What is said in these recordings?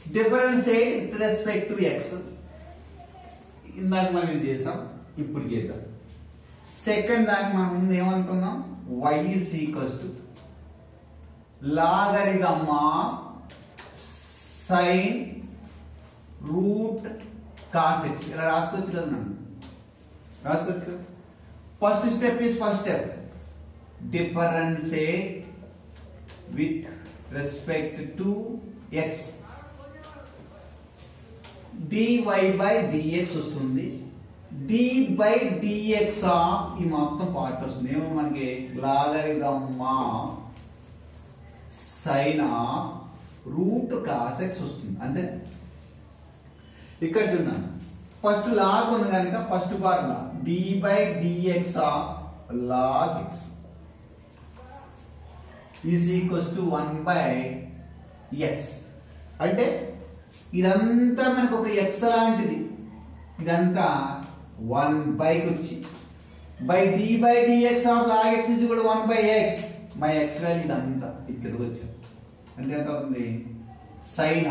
Differentiate with respect to x ఇందాక మనం ఇది చేసాం ఇప్పుడు చేద్దాం సెకండ్ దానికి మనం ముందు ఏమనుకున్నాం వై ఈస్ ఈక్వల్స్ టు లాగరిథమ్మా సైన్ రూట్ కాస్ ఎక్స్ ఇలా రాసుకోవచ్చు కదా నన్ను రాసుకోవచ్చు కదా first step is first step differentiate with respect to x dy by dx వస్తుంది d బై dx ఆఫ్ ఈ మొత్తం పార్ట్ వస్తుంది ఏమో మనకి లాగరిథమ్మా sine of root cos x వస్తుంది అంతే ఇక్కడ చూడండి ఫస్ట్ లాగ్ ఉంది కనుక first formula d by dx of log x is equals to one by X అంటే ఇదంతా మనకు ఒక ఎక్స్ లాంటిది ఇదంతా వన్ బైకి వచ్చి by d by dx of log x is కూడా one by x my x value ఇదంతా ఇక్కడికి వచ్చాం అంటే ఎంత అవుతుంది sine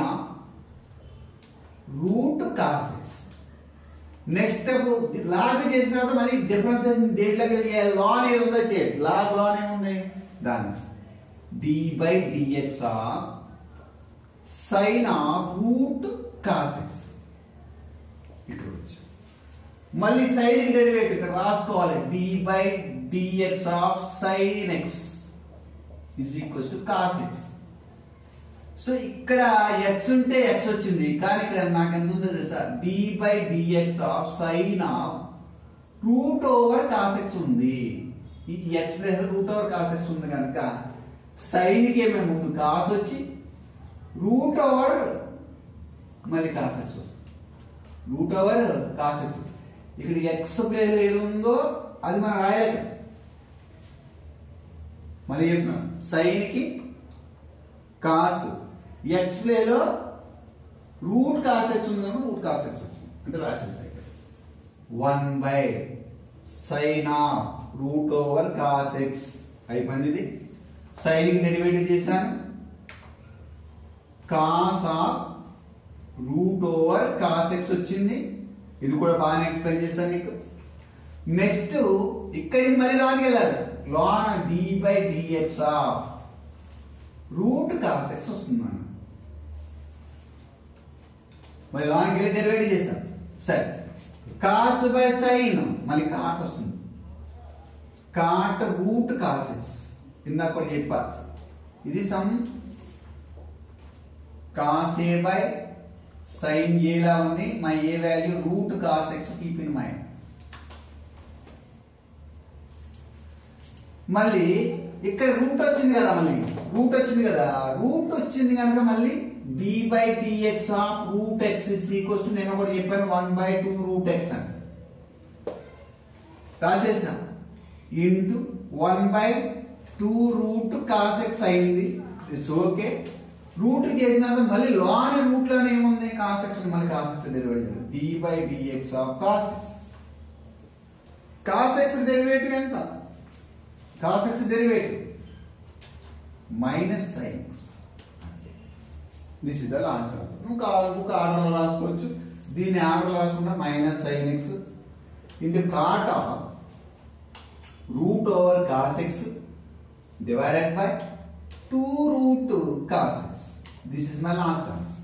root cos x next step log చేసిన తర్వాత మళ్ళీ డిఫరెన్సెస్ దేంట్లోకి వెళ్ళి లాన్ ఏది ఉందో చేయాలి లాగ్ లాన్ ఏముంది దాన్ని d by dx of sine of root cos x ఇక్కడ వచ్చి మళ్ళీ సైన్ డెరివేటివ్ ఇక్కడ రాసుకోవాలి d by dx of sine x is equals to cos x so ఇక్కడ ఎక్స్ ఉంటే ఎక్స్ వచ్చింది కానీ ఇక్కడ నాకు ఎంత ఉందో తెలుసా d by dx of sine of root over cos x ఉంది ఈ x plus root over cos x ఉంది కనుక సైన్ కి ఏమే ముందు కాస్ వచ్చి రూట్ ఓవర్ మళ్ళీ కాస్ ఎక్స్ వస్తుంది రూట్ ఓవర్ కాస్ ఎక్స్ ఇక్కడ ఎక్స్ ప్లేస్ ఏది ఉందో అది మనం రాయాలి మళ్ళీ చెప్తున్నాం సైన్ కి కాస్ ఎక్స్ ప్లేలో రూట్ కాస్ ఎక్స్ ఉంది కాబట్టి రూట్ కాస్ ఎక్స్ వచ్చింది అంటే రాసేసాయి one by sine of root over cos x అయిపోయింది ఇది సైన్ డెరివేటివ్ చేశాను cos of root over cos x వచ్చింది ఇది కూడా బాగానే ఎక్స్ప్లెయిన్ చేశాను నీకు నెక్స్ట్ ఇక్కడికి మళ్ళీ లాన్కి వెళ్ళాలి లాన్ d by dx of root cos x వస్తుంది మనం మరి లాన్కి వెళ్ళి డెరివేటివ్ చేశాం సరే కాస్ బై సైన్ మళ్ళీ కాట్ వస్తుంది కాట్ రూట్ కాస్ ఎక్స్ ఇందాక కూడా చెప్పా ఇది సమ్ కాస్ ఏ బై సైన్ ఏలా ఉంది my a value root cos x keep in mind మళ్ళీ ఇక్కడ రూట్ వచ్చింది కదా మళ్ళీ రూట్ వచ్చింది కదా రూట్ వచ్చింది కనుక మళ్ళీ d by dx of root x is equals to నేను ఒకటి చెప్పాను one by two root x అని రాసేసిన into one by two root cos x అయింది ఇట్స్ ఓకే రూట్ చేసినాక మళ్ళీ లోని రూట్ లోనే ఏముంది కాస్ ఎక్స్ మళ్ళీ cos x derivative d by dx of cos x cos x derivative ఎంత cos x derivative minus sine x this is the last answer నువ్వు కావాలి బుక్ ఆర్డర్లో రాసుకోవచ్చు దీన్ని ఆర్డర్లో రాసుకున్నా minus sine x into cot of root over cos x divided by 2 root cos x. This is my last answer.